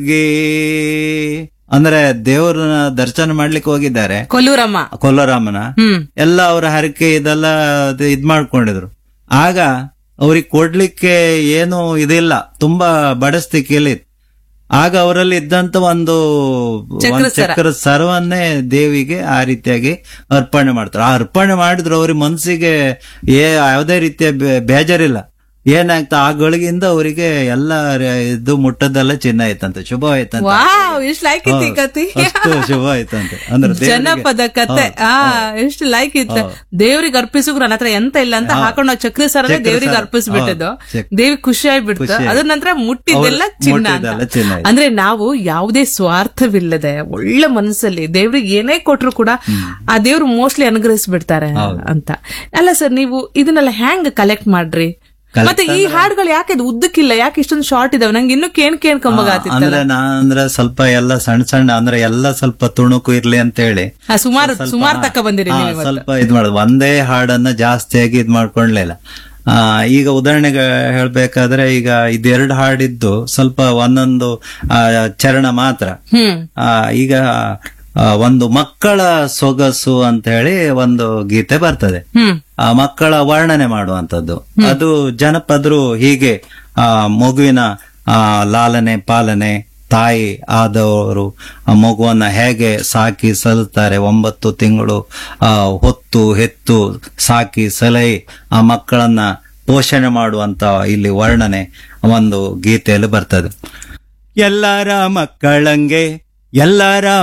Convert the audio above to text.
ಗೆ ಅಂದ್ರೆ ದೇವರನ್ನ ದರ್ಶನ ಮಾಡ್ಲಿಕ್ಕೆ ಹೋಗಿದ್ದಾರೆ ಕೊಲ್ಲೂರಮ್ಮ ಕೊಲ್ಲರಾಮನ ಹ್ಮ್ ಎಲ್ಲ ಅವರ ಹರಕೆ ಇದೆಲ್ಲ ಅದು ಇದ್ ಮಾಡ್ಕೊಂಡಿದ್ರು ಆಗ ಅವ್ರಿಗೆ ಕೊಡ್ಲಿಕ್ಕೆ ಏನು ಇದಿಲ್ಲ ತುಂಬಾ ಬಡಸ್ತಿಕೆಯಲ್ಲಿ ಆಗ ಅವರಲ್ಲಿ ಇದ್ದಂತ ಒಂದು ಚಕ್ರ ಒಂದು ಸರ. ಚಕ್ರ ಸರ್ವನ್ನೇ ದೇವಿಗೆ ಆ ರೀತಿಯಾಗಿ ಅರ್ಪಣೆ ಮಾಡ್ತಾರೆ ಆ ಅರ್ಪಣೆ ಮಾಡಿದ್ರು ಅವ್ರಿಗೆ ಮನಸ್ಸಿಗೆ ಏ ಯಾವುದೇ ರೀತಿಯ ಬೇ- ಬೇಜಾರಿಲ್ಲ ಏನಾಗ್ತಾ ಆ ಗಳಿಗಿಂದ ಅವರಿಗೆ ಎಲ್ಲ ರ- ಇದು ಮುಟ್ಟದೆಲ್ಲ ಚಿನ್ನ ಆಯ್ತಂತೆ ಶುಭ ಆಯ್ತಂತೆ ವಾವ್ ಇಷ್ಟು ಲೈಕ್ ಇತ್ತು ಈ ಕತೆ ಅಷ್ಟು ಶುಭ ಆಯ್ತಂತೆ ಅಂದ್ರೆ ದೇವ್ರಿಗೆ- ಜನಪದ ಕತೆ ಆ ಎಷ್ಟು ಲೈಕ್ ಇತ್ತು ದೇವ್ರಿಗೆ ಅರ್ಪಿಸಿದ್ರು ನನ್ನ ಹತ್ರ ಎಂತ ಇಲ್ಲ ಅಂತ ಹಾಕೊಂಡು ನಾವು ಚಕ್ರ ಸರನೇ ಚಕ್ರ ದೇವ್ರಿಗೆ ಸರ. ಅರ್ಪಿಸ್ಬಿಟ್ಟಿದ್ದು ಹೌದು, ಚಕ್ರ. ದೇವಿ ಖುಷಿ ಆಗ್ಬಿಡ್ತು ಖುಷಿ ಅದ್ರ ನಂತರ ಮುಟ್ಟಿದ್ದೆಲ್ಲ ಅವ್ರು ಚಿನ್ನ ಮುಟ್ಟಿದ್ದೆಲ್ಲ ಅಂತ. ಚಿನ್ನ ಆಯ್ತು. ಅಂದ್ರೆ ನಾವು ಯಾವುದೇ ಸ್ವಾರ್ಥವಿಲ್ಲದೆ ಒಳ್ಳೆ ಮನಸ್ಸಲ್ಲಿ ದೇವ್ರಿಗೆ ಏನೇ ಕೊಟ್ರು ಕೂಡ ಆ ದೇವ್ರು ಮೋಸ್ಟ್ಲಿ ಅನುಗ್ರಹಿಸ್ಬಿಡ್ತಾರೆ ಅಂತ ಅಲ್ಲ ಸರ್ ನೀವು ಇದನ್ನೆಲ್ಲ ಹೆಂಗ್ ಕಲೆಕ್ಟ್ ಮಾಡ್ರಿ ಮತ್ತೆ ಈ ಹಾಡುಗಳು ಯಾಕೆ ಇದು ಉದ್ದಕ್ಕಿಲ್ಲ ಯಾಕೆ ಇಷ್ಟೊಂದು ಶಾರ್ಟ್ ಇದಾವೆ ನಂಗೆ ಇನ್ನೂ ಕೇಣ್ ಕೇಣ್ಕೊಂಬಾಗತ್ತಿತ್ತಲ್ಲ ಅಂದ್ರೆ ನಾನ್ ಅಂದ್ರೆ ಸ್ವಲ್ಪ ಎಲ್ಲ ಸಣ್ಣ ಸಣ್ಣ ಅಂದ್ರೆ ಎಲ್ಲ ಸ್ವಲ್ಪ ತುಣುಕು ಇರ್ಲಿ ಅಂತ ಹೇಳಿ ಸುಮಾರು ಸುಮಾರು ತಕ್ಕ ಬಂದಿರಿ ಹಾ, ನೀವು ಇವತ್ತು. ಸ್ವಲ್ಪ ಇದ್ ಮಾಡೋದು ಒಂದೇ ಹಾಡನ್ನ ಜಾಸ್ತಿಯಾಗಿ ಇದ್ ಮಾಡ್ಕೊಂಡ್ಲಿಲ್ಲ ಆ ಈಗ ಉದಾಹರಣೆಗೆ ಹೇಳ್ಬೇಕಾದ್ರೆ ಈಗ ಇದೆರಡು ಹಾಡಿದ್ದು ಸ್ವಲ್ಪ ಒಂದೊಂದು ಆ, ಚರಣ ಮಾತ್ರ ಹ್ಮ್ ಆ, ಈಗ ಆ, ಒಂದು ಮಕ್ಕಳ ಸೊಗಸು ಅಂತ ಹೇಳಿ ಒಂದು ಗೀತೆ ಬರ್ತದೆ ಹ್ಮ್ ಆ ಮಕ್ಕಳ ವರ್ಣನೆ ಮಾಡುವಂತದ್ದು ಅದು ಜನಪದರು ಹೀಗೆ ಆ ಮಗುವಿನ ಆ ಲಾಲನೆ ಪಾಲನೆ ತಾಯಿ ಆದವರು ಆ ಮಗುವನ್ನ ಹೇಗೆ ಸಾಕಿ ಸಲುತ್ತಾರೆ ಒಂಬತ್ತು ತಿಂಗಳು ಆ ಹೊತ್ತು ಹೆತ್ತು ಸಾಕಿ ಸಲಹೆ ಆ ಮಕ್ಕಳನ್ನ ಪೋಷಣೆ ಮಾಡುವಂತ ಇಲ್ಲಿ ವರ್ಣನೆ ಒಂದು ಗೀತೆಯಲ್ಲಿ ಬರ್ತದೆ ಎಲ್ಲರ ಮಕ್ಕಳಂಗೆ ಎಲ್ಲರ